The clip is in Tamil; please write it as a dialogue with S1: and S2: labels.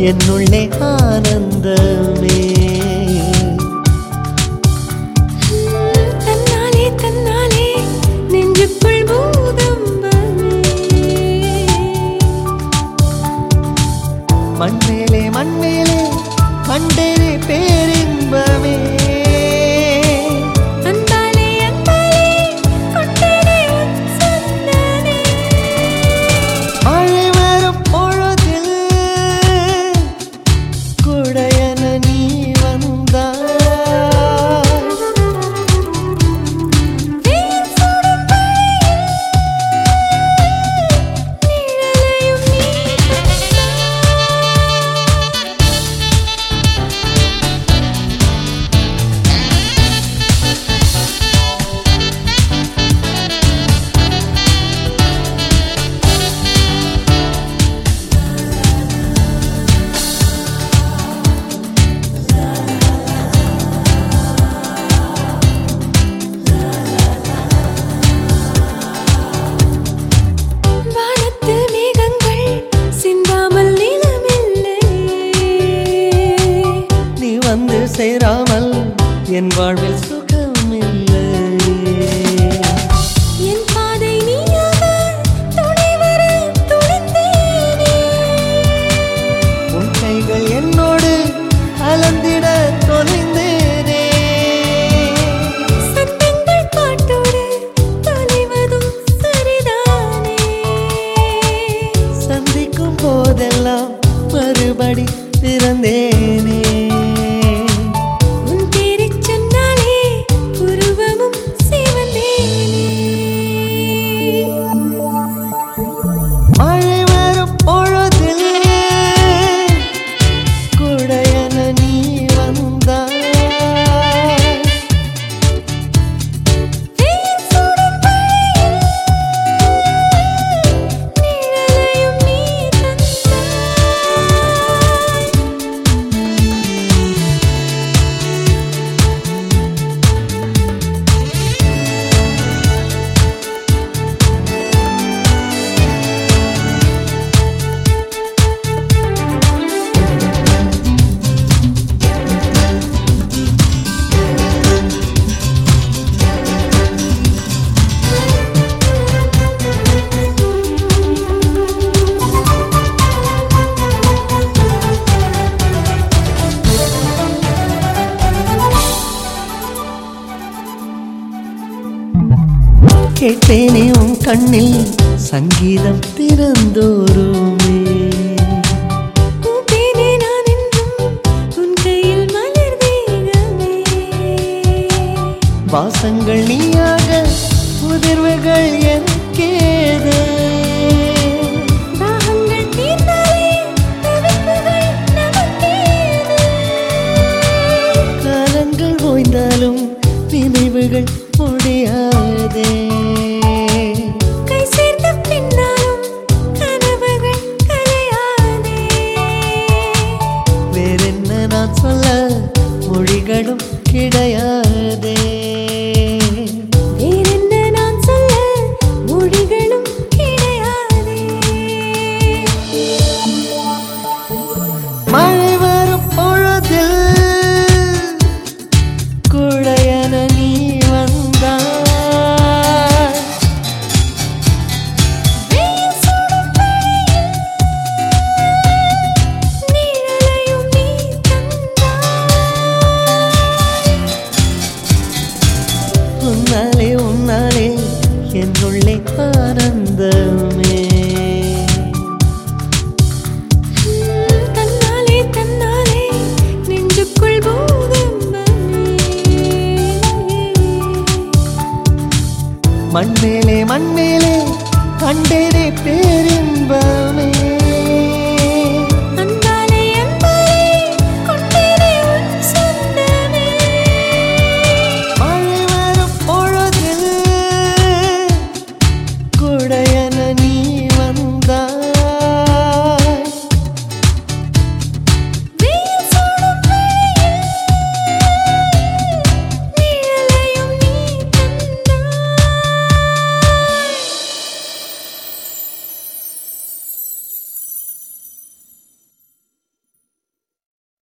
S1: என்னுள்ளே ஆனந்தமே
S2: தன்னாலே தன்னாலே நெஞ்சுக்குள் பூகம்பமே
S1: மண்மேலே மண்மேலே கண்டேனே பேரின்பமே
S2: அன்பாலே அன்பாலே கொண்டேனே உன் சொந்தமே
S1: மழை வரும் பொழுதில் குடையன நீ வந்தாய்
S2: வெயில் சுடும் மழையில் நிழலையும் நீ தந்தாய் வானத்து மேகங்கள் சிந்தாமல் நிலமில்லை
S1: நீ வந்து சேராமல் என் வாழ்வில் சுகமில்லை
S2: என் பாதை நீயாக துணை வர துணிந்தேனே
S1: உன் கைகள் என்னோடு கலந்திட தொலைந்தேனே
S2: சத்தங்கள் பாட்டோடு தொலைவதும் சரிதானே
S1: சந்திக்கும் போதெல்லாம் மறுபடி பிறந்தேனே
S2: உன் பேரைச் சொன்னாலே உருவமும் சிவந்தேனே
S1: மழை வரும் பொழுதில் குடையன நீ வந்தாய்
S2: வெயில் சுடும் மழையில் நிழலையும் நீ தந்தாய்
S1: கேட்டேனே உன் கண்ணில் சங்கீதம் திறந்தோருமே
S2: பூத்தேனே நான் என்றும் உன் கையில் மலர் தேகமே
S1: வாசங்கள் நீயாக உதிர்வுகள் எனக்கேது
S2: தாகங்கள் தீர்ந்தாலே தவிப்புகள் நமக்கேது
S1: காலங்கள் ஓய்ந்தாலும் நினைவுகள் முடியாதே
S2: கை சேர்ந்த பின்னாலும் கனவுகள் கலையாதே
S1: வேறென்ன நான் சொல்ல மொழிகளும் கிடையாதே
S2: வேறென்ன நான் சொல்ல மொழிகளும் கிடையாதே
S1: மழை வரும் பொழுதில் குழையன நீ வந்தாய்
S2: வெயில் சுடும் மழையில் நிழலையும் நீ தந்தாய்
S1: உன்னாலே உன்னாலே என்னுள்ளே ஆனந்தமே
S2: தன்னாலே தன்னாலே நெஞ்சுக்குள் பூகம்பமே
S1: மண்மேலே மண்மேலே கண்டேனே பேரின்பமே